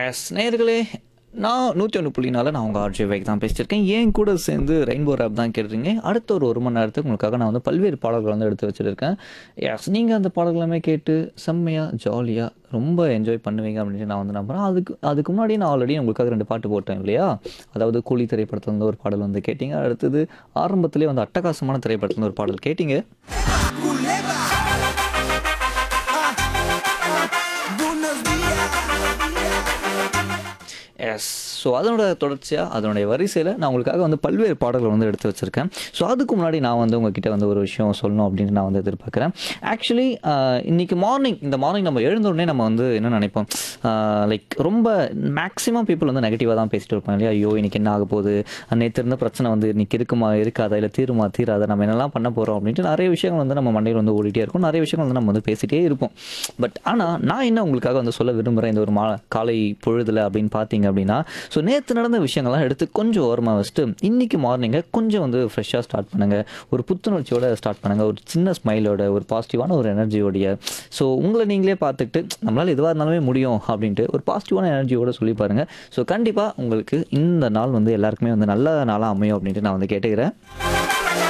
S நேயர்களே நான் நூற்றி ஒன்று புள்ளினால நான் உங்கள் ஆர்ஜி வைக் தான் பேசியிருக்கேன் ஏன் கூட சேர்ந்து ரெயின்போ ரேப் தான் கேட்டுருங்க அடுத்த ஒரு ஒரு மணி நேரத்துக்கு உங்களுக்காக நான் வந்து பல்வேறு பாடல்கள் வந்து எடுத்து வச்சுருக்கேன் எஸ் நீங்கள் அந்த பாடல்களுமே கேட்டு செம்மையாக ஜாலியாக ரொம்ப என்ஜாய் பண்ணுவீங்க அப்படின்னு நான் வந்து நம்புகிறேன் அதுக்கு அதுக்கு முன்னாடி நான் ஆல்ரெடி உங்களுக்காக ரெண்டு பாட்டு போட்டேன் இல்லையா அதாவது கூலி திரைப்படத்துல இருந்து ஒரு பாடல் வந்து கேட்டிங்க அடுத்தது ஆரம்பத்திலே வந்து அட்டகாசமான திரைப்படத்துல இருந்து ஒரு பாடல் கேட்டிங்க Culebra. Ah, ah, buenos días. Yes so அதனோட தொடர்ச்சியாக அதனுடைய வரிசையில் நான் உங்களுக்காக வந்து பல்வேறு பாடல்கள் வந்து எடுத்து வச்சுருக்கேன் ஸோ அதுக்கு முன்னாடி நான் வந்து உங்ககிட்ட வந்து ஒரு விஷயம் சொல்லணும் அப்படின்னு நான் வந்து எதிர்பார்க்குறேன் ஆக்சுவலி இன்னைக்கு மார்னிங் இந்த மார்னிங் நம்ம எழுந்த உடனே நம்ம வந்து என்ன நினைப்போம் லைக் ரொம்ப மேக்ஸிமம் பீப்புள் வந்து நெகட்டிவாக தான் பேசிட்டு இருப்பாங்க இல்லையா ஐயோ இன்னைக்கு என்ன ஆக போகுது நேற்று இருந்த பிரச்சனை வந்து இன்னைக்கு இருக்குமா இருக்காதா இல்லை தீருமா தீராதா நம்ம என்னெல்லாம் பண்ண போகிறோம் அப்படின்ட்டு நிறைய விஷயங்கள் வந்து நம்ம மண்டையில் வந்து ஓடிட்டே இருக்கும் நிறைய விஷயங்கள் வந்து நம்ம வந்து பேசிட்டே இருப்போம் பட் ஆனால் நான் என்ன உங்களுக்காக வந்து சொல்ல விரும்புகிறேன் இந்த ஒரு மா காலை பொழுதுல அப்படின்னு பார்த்தீங்க அப்படின்னா ஸோ நேற்று நடந்த விஷயங்கள்லாம் எடுத்து கொஞ்சம் ஓரமாக வச்சுட்டு இன்னைக்கு மார்னிங்கை கொஞ்சம் வந்து ஃப்ரெஷ்ஷாக ஸ்டார்ட் பண்ணுங்கள் ஒரு புத்துணர்ச்சியோட ஸ்டார்ட் பண்ணுங்கள் ஒரு சின்ன ஸ்மைலோட ஒரு பாசிட்டிவான ஒரு எனர்ஜியோடைய ஸோ உங்களை நீங்களே பார்த்துக்கிட்டு நம்மளால் எதுவாக இருந்தாலுமே முடியும் அப்படின்ட்டு ஒரு பாசிட்டிவான எனர்ஜியோட சொல்லி பாருங்கள் ஸோ கண்டிப்பாக உங்களுக்கு இந்த நாள் வந்து எல்லாருக்குமே வந்து நல்ல நாளாக அமையும் அப்படின்ட்டு நான் வந்து கேட்டுக்கிறேன்